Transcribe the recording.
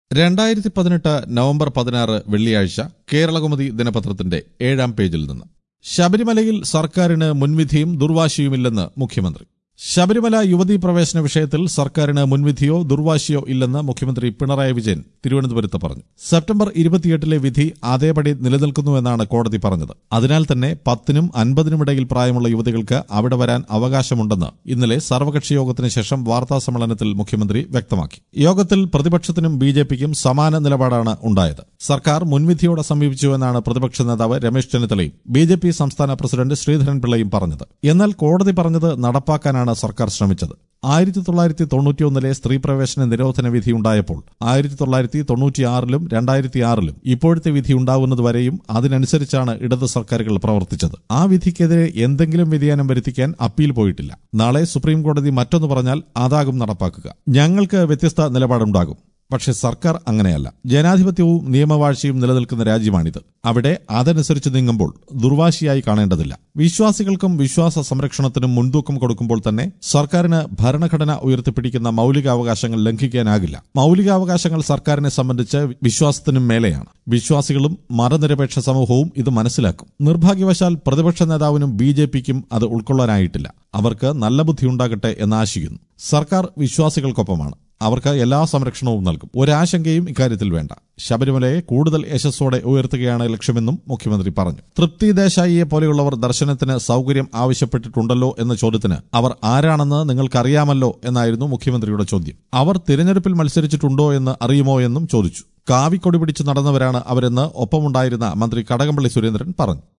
രണ്ടായിരത്തി പതിനെട്ട് നവംബർ പതിനാറ് വെള്ളിയാഴ്ച കേരളകൗമുദി ദിനപത്രത്തിന്റെ ഏഴാം പേജിൽ നിന്ന് ശബരിമലയിൽ സർക്കാരിന് മുൻവിധിയും ദുർവാശിയുമില്ലെന്ന് മുഖ്യമന്ത്രി ശബരിമല യുവതീ പ്രവേശന വിഷയത്തിൽ സർക്കാരിന് മുൻവിധിയോ ദുർവാശിയോ ഇല്ലെന്ന് മുഖ്യമന്ത്രി പിണറായി വിജയൻ തിരുവനന്തപുരത്ത് പറഞ്ഞു സെപ്റ്റംബർ ഇരുപത്തിയെട്ടിലെ വിധി അതേപടി നിലനിൽക്കുന്നുവെന്നാണ് കോടതി പറഞ്ഞത് അതിനാൽ തന്നെ പത്തിനും അൻപതിനും ഇടയിൽ പ്രായമുള്ള യുവതികൾക്ക് അവിടെ വരാൻ അവകാശമുണ്ടെന്ന് ഇന്നലെ സർവകക്ഷി യോഗത്തിന് ശേഷം വാർത്താ സമ്മേളനത്തിൽ മുഖ്യമന്ത്രി വ്യക്തമാക്കി യോഗത്തിൽ പ്രതിപക്ഷത്തിനും ബി ജെ പിക്കും സമാന നിലപാടാണ് ഉണ്ടായത് സർക്കാർ മുൻവിധിയോടെ സമീപിച്ചുവെന്നാണ് പ്രതിപക്ഷ നേതാവ് രമേശ് ചെന്നിത്തലയും ബി ജെ പി സംസ്ഥാന പ്രസിഡന്റ് ശ്രീധരൻ പിള്ളയും പറഞ്ഞത് എന്നാൽ കോടതി പറഞ്ഞത് നടപ്പാക്കാനാണ് സർക്കാർ ശ്രമിച്ചത് ആയിരത്തി തൊള്ളായിരത്തി തൊണ്ണൂറ്റിയൊന്നിലെ സ്ത്രീ പ്രവേശന നിരോധന വിധി ഉണ്ടായപ്പോൾ ആയിരത്തി തൊള്ളായിരത്തി തൊണ്ണൂറ്റിയാറിലും രണ്ടായിരത്തി ആറിലും ഇപ്പോഴത്തെ വിധി ഉണ്ടാവുന്നതുവരെയും അതിനനുസരിച്ചാണ് ഇടത് സർക്കാരുകൾ പ്രവർത്തിച്ചത് ആ വിധിക്കെതിരെ എന്തെങ്കിലും വ്യതിയാനം വരുത്തിക്കാൻ അപ്പീൽ പോയിട്ടില്ല നാളെ സുപ്രീം കോടതി മറ്റൊന്ന് പറഞ്ഞാൽ അതാകും നടപ്പാക്കുക ഞങ്ങൾക്ക് വ്യത്യസ്ത നിലപാടുണ്ടാകും പക്ഷെ സർക്കാർ അങ്ങനെയല്ല ജനാധിപത്യവും നിയമവാഴ്ചയും നിലനിൽക്കുന്ന രാജ്യമാണിത് അവിടെ അതനുസരിച്ച് നീങ്ങുമ്പോൾ ദുർവാശിയായി കാണേണ്ടതില്ല വിശ്വാസികൾക്കും വിശ്വാസ സംരക്ഷണത്തിനും മുൻതൂക്കം കൊടുക്കുമ്പോൾ തന്നെ സർക്കാരിന് ഭരണഘടന ഉയർത്തിപ്പിടിക്കുന്ന മൌലികാവകാശങ്ങൾ ലംഘിക്കാനാകില്ല മൌലികാവകാശങ്ങൾ സർക്കാരിനെ സംബന്ധിച്ച് വിശ്വാസത്തിനും മേലെയാണ് വിശ്വാസികളും മതനിരപേക്ഷ സമൂഹവും ഇത് മനസ്സിലാക്കും നിർഭാഗ്യവശാൽ പ്രതിപക്ഷ നേതാവിനും ബി ജെ പിക്കും അത് ഉൾക്കൊള്ളാനായിട്ടില്ല അവർക്ക് നല്ല ബുദ്ധിയുണ്ടാകട്ടെ എന്ന് ആശിക്കുന്നു സർക്കാർ വിശ്വാസികൾക്കൊപ്പമാണ് അവർക്ക് എല്ലാ സംരക്ഷണവും നൽകും ഒരാശങ്കയും ഇക്കാര്യത്തിൽ വേണ്ട ശബരിമലയെ കൂടുതൽ യശസ്സോടെ ഉയർത്തുകയാണ് ലക്ഷ്യമെന്നും മുഖ്യമന്ത്രി പറഞ്ഞു തൃപ്തി ദേശായിയെ പോലെയുള്ളവർ ദർശനത്തിന് സൌകര്യം ആവശ്യപ്പെട്ടിട്ടുണ്ടല്ലോ എന്ന ചോദ്യത്തിന് അവർ ആരാണെന്ന് നിങ്ങൾക്കറിയാമല്ലോ എന്നായിരുന്നു മുഖ്യമന്ത്രിയുടെ ചോദ്യം അവർ തിരഞ്ഞെടുപ്പിൽ മത്സരിച്ചിട്ടുണ്ടോ എന്ന് അറിയുമോ എന്നും ചോദിച്ചു കാവിക്കൊടി പിടിച്ച് നടന്നവരാണ് അവരെന്ന് ഒപ്പമുണ്ടായിരുന്ന മന്ത്രി കടകംപള്ളി സുരേന്ദ്രൻ പറഞ്ഞു